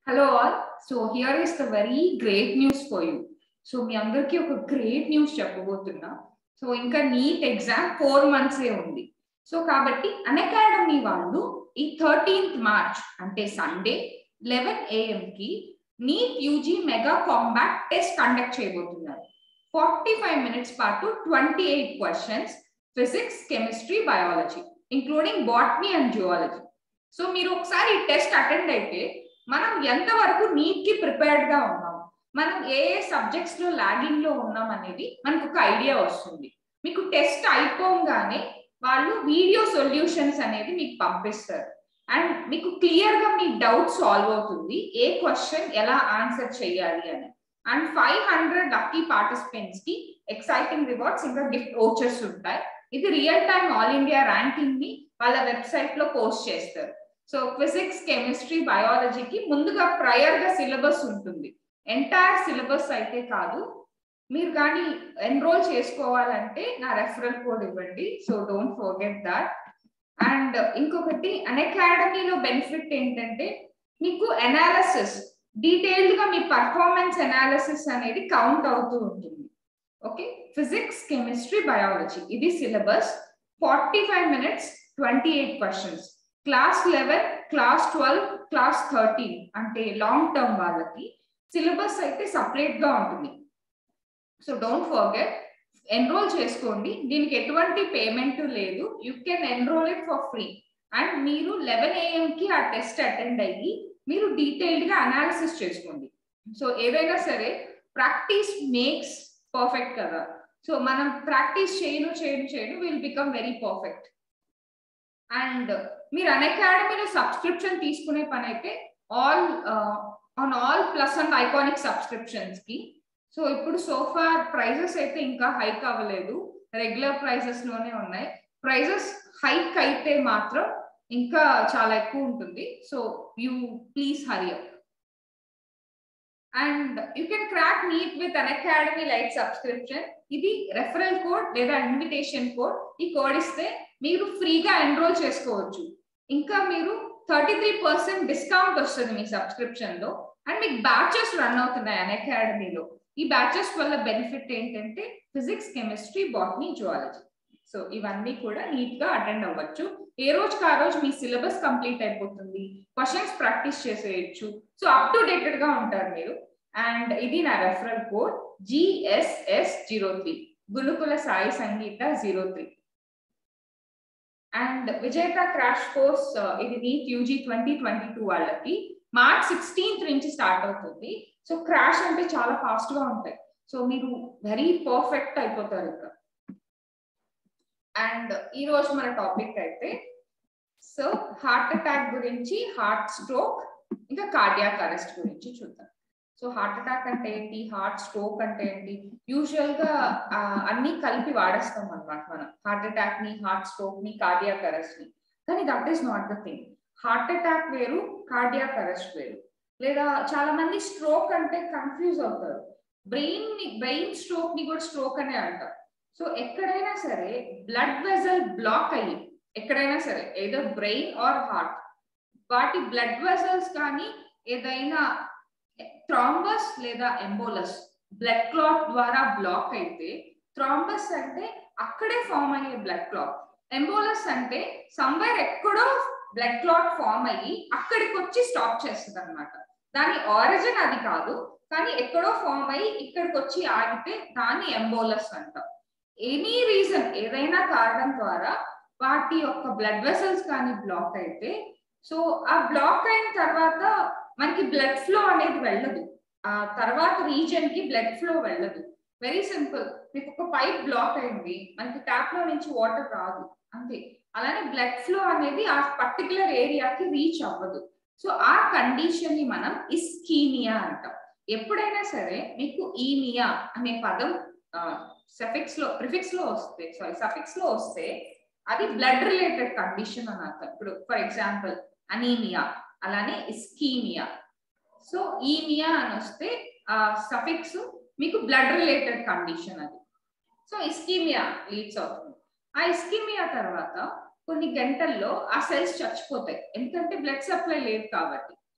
hello all so here is the very great news for you so మీ అందరికీ ఒక great news చెప్పబోతున్నా so ఇంకా నీట్ ఎగ్జామ్ ఫోర్ మంత్సే ఉంది సో కాబట్టి అకాడమీ వాళ్ళు ఈ థర్టీన్త్ మార్చ్ అంటే సండే లెవెన్ కి NEET UG mega combat test conduct చేయబోతున్నారు ఫార్టీ ఫైవ్ మినిట్స్ పాటు twenty eight questions physics chemistry biology including botany and geology so మీరు ఒకసారి ఈ టెస్ట్ అటెండ్ అయితే మనం ఎంతవరకు నీట్ కి ప్రిపేర్డ్ గా ఉన్నాం మనం ఏ ఏ సబ్జెక్ట్స్ లో లాగింగ్ లో ఉన్నాం అనేది మనకు ఒక ఐడియా వస్తుంది మీకు టెస్ట్ అయిపోగానే వాళ్ళు వీడియో సొల్యూషన్స్ అనేది మీకు పంపిస్తారు అండ్ మీకు క్లియర్ గా మీ డౌట్ సాల్వ్ అవుతుంది ఏ క్వశ్చన్ ఎలా ఆన్సర్ చేయాలి అని and five hundred lucky participants కి ఎక్సైటింగ్ రివార్డ్స్ ఇంకా గిఫ్ట్ ఓచర్స్ ఉంటాయి ఇది real time all India ranking ని వాళ్ళ వెబ్సైట్ లో పోస్ట్ చేస్తారు సో ఫిజిక్స్ కెమిస్ట్రీ బయాలజీకి ముందుగా ప్రయర్ గా సిలబస్ ఉంటుంది ఎంటైర్ సిలబస్ అయితే కాదు మీరు కానీ ఎన్రోల్ చేసుకోవాలంటే నా రెఫరల్ కోడ్ ఇవ్వండి so don't forget that and ఇంకొకటి అకాడమీలో బెనిఫిట్ ఏంటంటే మీకు అనాలసిస్ డీటెయిల్డ్ గా మీ పర్ఫార్మెన్స్ అనాలిసిస్ అనేది కౌంట్ అవుతూ ఉంటుంది ఓకే ఫిజిక్స్ కెమిస్ట్రీ బయాలజీ ఇది syllabus forty five minutes twenty eight questions class eleven class twelve class thirteen అంటే లాంగ్ టర్మ్ వాళ్ళకి సిలబస్ అయితే సపరేట్ గా ఉంటుంది సో డోంట్ ఫర్గెట్ ఎన్రోల్ చేసుకోండి దీనికి ఎటువంటి పేమెంట్ లేదు you can enroll it for free and మీరు లెవెన్ ఏఎం కి ఆ టెస్ట్ అటెండ్ అయ్యి మీరు డీటెయిల్డ్ గా అనాలిసిస్ చేసుకోండి సో ఏదైనా సరే ప్రాక్టీస్ మేక్స్ పర్ఫెక్ట్ కదా సో మనం ప్రాక్టీస్ చేయను చేయను చేయను will become very perfect and మీరు అకాడమీలో సబ్స్క్రిప్షన్ తీసుకునే పని అయితే all on all plus and iconic subscriptions కి సో ఇప్పుడు సోఫా ప్రైజెస్ అయితే ఇంకా హైక్ అవ్వలేదు రెగ్యులర్ ప్రైజెస్ లోనే ఉన్నాయి ప్రైజెస్ హైక్ అయితే మాత్రం ఇంకా చాలా ఎక్కువ ఉంటుంది so you please hurry up and you can crack NEET with Unacademy lite subscription ఇది రెఫరల్ కోడ్ లేదా ఇన్విటేషన్ కోడ్ ఈ కోడ్ ఇస్తే మీరు ఫ్రీగా ఎన్రోల్ చేసుకోవచ్చు ఇంకా మీరు థర్టీ త్రీ పర్సెంట్ డిస్కౌంట్ వస్తుంది మీ సబ్స్క్రిప్షన్ లో అండ్ మీకు బ్యాచెస్ రన్ అవుతున్నాయి అన్ అకాడమీలో ఈ బ్యాచెస్ వల్ల బెనిఫిట్ ఏంటంటే physics chemistry botany zoology so ఇవన్నీ కూడా నీట్ గా అటెండ్ అవ్వచ్చు ఏ రోజుకి ఆ రోజు మీ సిలబస్ కంప్లీట్ అయిపోతుంది క్వశ్చన్స్ ప్రాక్టీస్ చేసేయచ్చు సో అప్ టు డేటెడ్ గా ఉంటారు మీరు అండ్ ఇది నా referral code GSS zero three Gurukula Sai Sangeetha zero three and Vijetha crash course ఇది NEET UG twenty twenty two వాళ్ళకి మార్చ్ సిక్స్టీన్త్ నుంచి స్టార్ట్ అవుతుంది సో క్రాష్ అంటే చాలా ఫాస్ట్ గా ఉంటాయి సో మీరు వెరీ పర్ఫెక్ట్ అయిపోతారు ఇక్కడ అండ్ ఈ రోజు మన టాపిక్ అయితే సో హార్ట్ అటాక్ గురించి హార్ట్ స్ట్రోక్ ఇంకా కార్డియాక్ అరెస్ట్ గురించి చూద్దాం సో హార్ట్ అటాక్ అంటే ఏంటి హార్ట్ స్ట్రోక్ అంటే ఏంటి యూజువల్ గా అన్ని కలిపి వాడేస్తాం అనమాట మనం హార్ట్ అటాక్ ని హార్ట్ స్ట్రోక్ ని కార్డియాక్ అరెస్ట్ ని కానీ that is not the thing heart attack వేరు కార్డియాక్ అరెస్ట్ వేరు లేదా చాలా మంది స్ట్రోక్ అంటే కన్ఫ్యూజ్ అవుతారు బ్రెయిన్ ని బ్రెయిన్ స్ట్రోక్ ని కూడా స్ట్రోక్ అనే అంటారు సో ఎక్కడైనా సరే బ్లడ్ వెజల్ బ్లాక్ అయ్యి ఎక్కడైనా సరే ఏదో బ్రెయిన్ ఆర్ హార్ట్ వాటి బ్లడ్ వెజల్స్ కానీ ఏదైనా థ్రాంబస్ లేదా ఎంబోలస్ బ్లడ్ క్లాట్ ద్వారా బ్లాక్ అయితే థ్రాంబస్ అంటే అక్కడే ఫామ్ అయ్యే బ్లడ్ క్లాట్ ఎంబోలస్ అంటే సమ్వేర్ ఎక్కడో బ్లడ్ క్లాట్ ఫామ్ అయ్యి అక్కడికి వచ్చి స్టాప్ చేస్తుంది అనమాట దాని ఆరిజిన్ అది కాదు కానీ ఎక్కడో ఫామ్ అయ్యి ఇక్కడికి వచ్చి ఆగితే దాన్ని ఎంబోలస్ అంటాం ఎనీ రీజన్ ఏదైనా కారణం ద్వారా వాటి యొక్క బ్లడ్ వెసల్స్ కానీ బ్లాక్ అయితే సో ఆ బ్లాక్ అయిన తర్వాత మనకి బ్లడ్ ఫ్లో అనేది వెళ్ళదు ఆ తర్వాత రీజన్ కి బ్లడ్ ఫ్లో వెళ్ళదు వెరీ సింపుల్ మీకు ఒక పైప్ బ్లాక్ అయింది మనకి ట్యాప్ లో నుంచి వాటర్ రాదు అంతే అలానే బ్లడ్ ఫ్లో అనేది ఆ పర్టికులర్ ఏరియాకి రీచ్ అవ్వదు సో ఆ కండిషన్ ని మనం ఇస్కీమియా అంటాం ఎప్పుడైనా సరే మీకు ఈమియా అనే పదం సఫిక్స్ లో ప్రిఫిక్స్ లో వస్తే సారీ సఫిక్స్ లో వస్తే అది బ్లడ్ రిలేటెడ్ కండిషన్ అని అర్థం ఇప్పుడు ఫర్ ఎగ్జాంపుల్ అనీమియా అలానే ఇస్కీమియా సో ఈమియా అని వస్తే ఆ సఫిక్స్ మీకు బ్లడ్ రిలేటెడ్ కండిషన్ అది సో ఇస్కీమియా లీడ్స్ అవుతుంది ఆ ఇస్కీమియా తర్వాత కొన్ని గంటల్లో ఆ సెల్స్ చచ్చిపోతాయి ఎందుకంటే బ్లడ్ సప్లై లేదు కాబట్టి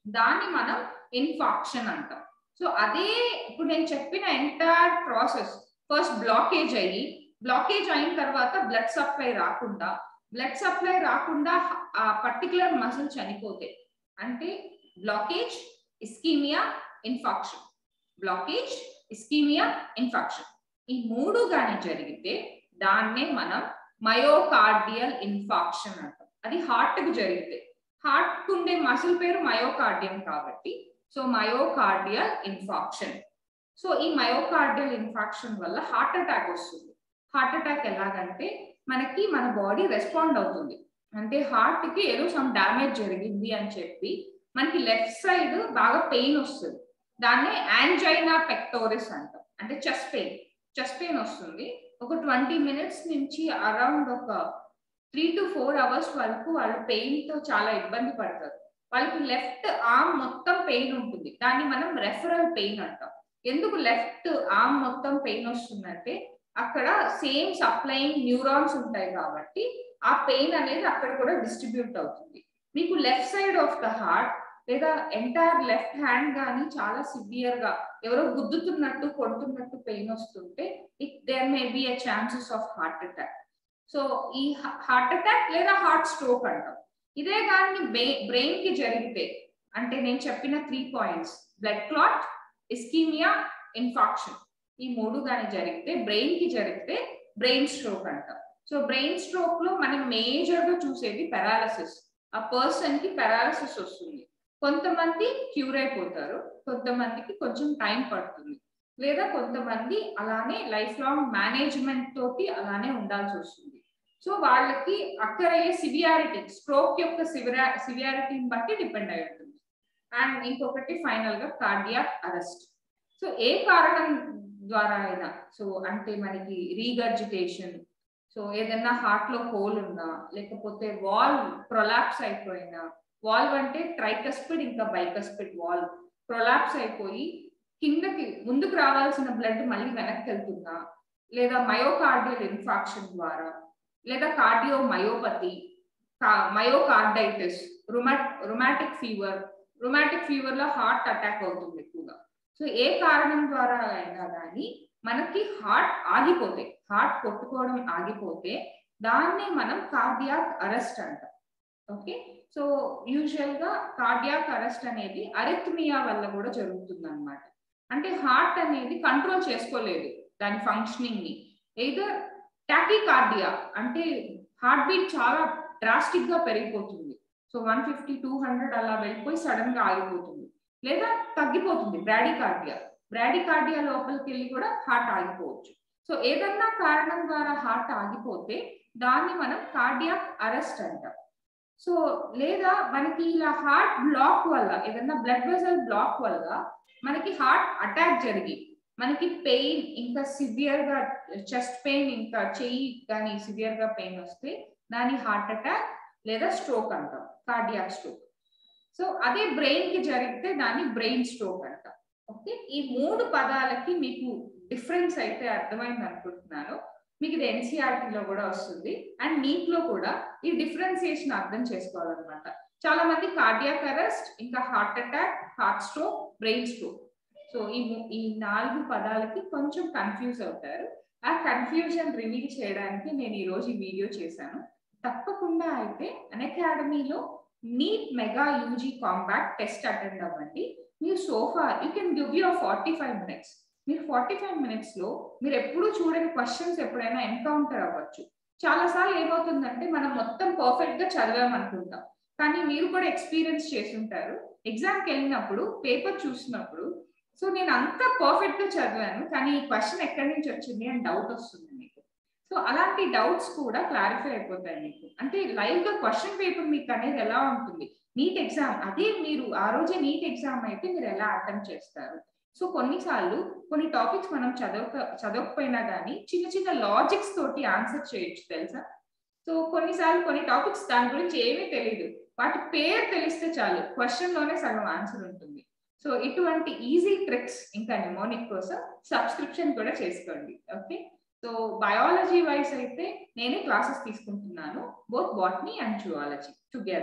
దాన్ని మనం ఇన్ఫాక్షన్ అంటాం సో అదే ఇప్పుడు నేను చెప్పిన ఎంటైర్ ప్రాసెస్ ఫస్ట్ బ్లాకేజ్ అయ్యి బ్లాకేజ్ అయిన తర్వాత బ్లడ్ సప్లై రాకుండా బ్లడ్ సప్లై రాకుండా ఆ పర్టికులర్ మసిల్ చనిపోతే అంటే blockage ischaemia infarction blockage ischaemia infarction ఈ మూడు కానీ జరిగితే దాన్నే మనం మయోకార్డియల్ ఇన్ఫాక్షన్ అంటాం అది హార్ట్ కు జరిగితే హార్ట్ కు ఉండే మసిల్ పేరు మయోకార్డియం కాబట్టి సో మయోకార్డియల్ ఇన్ఫాక్షన్ సో ఈ మయోకార్డియల్ ఇన్ఫాక్షన్ వల్ల హార్ట్ అటాక్ వస్తుంది హార్ట్ అటాక్ ఎలాగంటే మనకి మన బాడీ రెస్పాండ్ అవుతుంది అంటే హార్ట్ కి ఏదో సమ్ డ్యామేజ్ జరిగింది అని చెప్పి మనకి లెఫ్ట్ సైడ్ బాగా పెయిన్ వస్తుంది దాన్నే యాంజైనా పెక్టోరిస్ అంటాం అంటే చెస్ట్ పెయిన్ చెస్ట్ పెయిన్ వస్తుంది ఒక ట్వంటీ మినిట్స్ నుంచి అరౌండ్ ఒక త్రీ టు ఫోర్ అవర్స్ వరకు వాళ్ళు పెయిన్ తో చాలా ఇబ్బంది పడతారు వాళ్ళకి లెఫ్ట్ ఆర్మ్ మొత్తం పెయిన్ ఉంటుంది దాన్ని మనం రెఫరల్ పెయిన్ అంటాం ఎందుకు లెఫ్ట్ ఆర్మ్ మొత్తం పెయిన్ వస్తుందంటే అక్కడ సేమ్ సప్లైయింగ్ న్యూరాన్స్ ఉంటాయి కాబట్టి ఆ పెయిన్ అనేది అక్కడ కూడా డిస్ట్రిబ్యూట్ అవుతుంది మీకు left side of the heart లేదా ఎంటైర్ లెఫ్ట్ హ్యాండ్ కానీ చాలా సివియర్ గా ఎవరో గుద్దుతున్నట్టు కొడుతున్నట్టు పెయిన్ వస్తుంటే it there may be a chances of heart attack so ఈ హార్ట్ అటాక్ లేదా హార్ట్ స్ట్రోక్ అంటాం ఇదే కానీ బ్రెయిన్ కి జరిగితే అంటే నేను చెప్పిన three points blood clot ischaemia infarction ఈ మూడు కానీ జరిగితే బ్రెయిన్ కి జరిగితే బ్రెయిన్ స్ట్రోక్ అంటాం సో బ్రెయిన్ స్ట్రోక్ లో మనం మేజర్ గా చూసేది పెరాలసిస్ ఆ పర్సన్ కి పెరాలసిస్ వస్తుంది కొంతమంది క్యూర్ అయిపోతారు కొంతమందికి కొంచెం టైం పడుతుంది లేదా కొంతమంది అలానే లైఫ్ లాంగ్ మేనేజ్మెంట్ తోటి అలానే ఉండాల్సి వస్తుంది సో వాళ్ళకి అక్కరయ్యే సివియారిటీ స్ట్రోక్ యొక్క సివియా సివియారిటీని బట్టి డిపెండ్ అయి ఉంటుంది అండ్ ఇంకొకటి ఫైనల్ గా కార్డియాక్ అరెస్ట్ సో ఏ కారణం ద్వారా అయినా సో అంటే మనకి రీగర్జిటేషన్ సో ఏదైనా హార్ట్ లో హోల్ ఉన్నా లేకపోతే వాల్ ప్రొలాప్స్ అయిపోయినా వాల్వ్ అంటే ట్రైకస్పిడ్ ఇంకా బైకస్పిడ్ వాల్వ్ ప్రొలాప్స్ అయిపోయి కిందకి ముందుకు రావాల్సిన బ్లడ్ మళ్ళీ వెనక్కి వెళ్తుందా లేదా మయోకార్డియల్ ఇన్ఫాక్షన్ ద్వారా లేదా కార్డియో మయోపతి మయోకార్డైటిస్ రుమాట్ రుమాటిక్ ఫీవర్ రుమాటిక్ ఫీవర్ లో హార్ట్ అటాక్ అవుతుంది ఎక్కువగా సో ఏ కారణం ద్వారా అయినా కానీ మనకి హార్ట్ ఆగిపోతే హార్ట్ కొట్టుకోవడం ఆగిపోతే దాన్ని మనం కార్డియాక్ అరెస్ట్ అంటాం ఓకే సో యూజువల్ గా కార్డియాక్ అరెస్ట్ అనేది అరిథ్మియా వల్ల కూడా జరుగుతుంది అనమాట అంటే హార్ట్ అనేది కంట్రోల్ చేసుకోలేదు దాని ఫంక్షనింగ్ ని ఏదర్ టాకికార్డియా అంటే హార్ట్ బీట్ చాలా డ్రాస్టిక్ గా పెరిగిపోతుంది so one fifty two hundred అలా వెళ్ళిపోయి సడన్ గా ఆగిపోతుంది లేదా తగ్గిపోతుంది బ్రాడికార్డియా బ్రాడికార్డియా లోపలికి వెళ్ళి కూడా హార్ట్ ఆగిపోవచ్చు సో ఏదన్నా కారణం ద్వారా హార్ట్ ఆగిపోతే దాన్ని మనం కార్డియాక్ అరెస్ట్ అంటాం సో లేదా మనకి ఇలా హార్ట్ బ్లాక్ వల్ల ఏదన్నా బ్లడ్ వెసల్ బ్లాక్ వల్ల మనకి హార్ట్ అటాక్ జరిగి మనకి పెయిన్ ఇంకా సివియర్ గా చెస్ట్ పెయిన్ ఇంకా చెయ్యి కానీ సివియర్ గా పెయిన్ వస్తే దాని హార్ట్ అటాక్ లేదా స్ట్రోక్ అంటాం కార్డియాక్ స్ట్రోక్ సో అదే బ్రెయిన్ కి జరిగితే దాన్ని బ్రెయిన్ స్ట్రోక్ అంటాం ఓకే ఈ మూడు పదాలకి మీకు డిఫరెన్స్ అయితే అర్థమైంది అనుకుంటున్నాను మీకు ఇది ఎన్సీఆర్టీలో కూడా వస్తుంది అండ్ నీట్ లో కూడా ఈ డిఫరెన్సియేషన్ అర్థం చేసుకోవాలన్నమాట చాలా మంది కార్డియాక్ అరెస్ట్ ఇంకా heart attack heart stroke brain stroke so ఈ ఈ నాలుగు పదాలకి కొంచెం కన్ఫ్యూజ్ అవుతారు ఆ కన్ఫ్యూజన్ రివీల్ చేయడానికి నేను ఈ రోజు ఈ వీడియో చేశాను తప్పకుండా అయితే అన్ అకాడమీలో NEET mega UG combat test attend అవ్వండి మీరు so far you can give you forty five minutes మీరు ఫార్టీ ఫైవ్ మినిట్స్ లో మీరు ఎప్పుడు చూడని క్వశ్చన్స్ ఎప్పుడైనా ఎన్కౌంటర్ అవ్వచ్చు చాలా సార్లు ఏమవుతుందంటే మనం మొత్తం పర్ఫెక్ట్ గా చదివామనుకుంటాం కానీ మీరు కూడా ఎక్స్పీరియన్స్ చేసి ఉంటారు ఎగ్జామ్కి వెళ్ళినప్పుడు పేపర్ చూసినప్పుడు సో నేను అంతా పర్ఫెక్ట్ గా చదివాను కానీ ఈ క్వశ్చన్ ఎక్కడి నుంచి వచ్చింది అని డౌట్ వస్తుంది మీకు సో అలాంటి డౌట్స్ కూడా క్లారిఫై అయిపోతాయి మీకు అంటే లైవ్ గా క్వశ్చన్ పేపర్ మీకు అనేది ఎలా ఉంటుంది నీట్ ఎగ్జామ్ అదే మీరు ఆ రోజే నీట్ ఎగ్జామ్ అయితే మీరు ఎలా అటెంప్ట్ చేస్తారు సో కొన్నిసార్లు కొన్ని టాపిక్స్ మనం చదవక చదవకపోయినా కానీ చిన్న చిన్న లాజిక్స్ తోటి ఆన్సర్ చేయొచ్చు తెలుసా సో కొన్నిసార్లు కొన్ని టాపిక్స్ దాని గురించి ఏమీ తెలియదు వాటి పేరు తెలిస్తే చాలు క్వశ్చన్ లోనే సగం ఆన్సర్ ఉంటుంది సో ఇటువంటి ఈజీ ట్రిక్స్ ఇంకా నిమోనిక్ కోసం సబ్స్క్రిప్షన్ కూడా చేసుకోండి ఓకే సో బయాలజీ వైస్ అయితే నేనే క్లాసెస్ తీసుకుంటున్నాను both botany and zoology together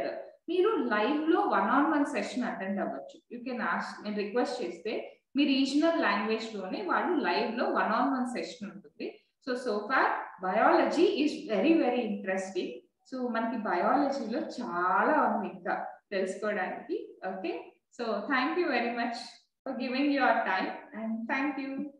మీరు లైవ్ లో one on one session attend అవ్వచ్చు యూ కెన్ ఆస్ నేను రిక్వెస్ట్ చేస్తే మీ రీజనల్ లాంగ్వేజ్ లోనే వాళ్ళు లైవ్ లో వన్ ఆన్ వన్ సెషన్ ఉంటుంది so so far biology is very very interesting so మనకి బయాలజీలో చాలా ఉంది ఇంకా తెలుసుకోవడానికి okay so thank you very much for giving your time and thank you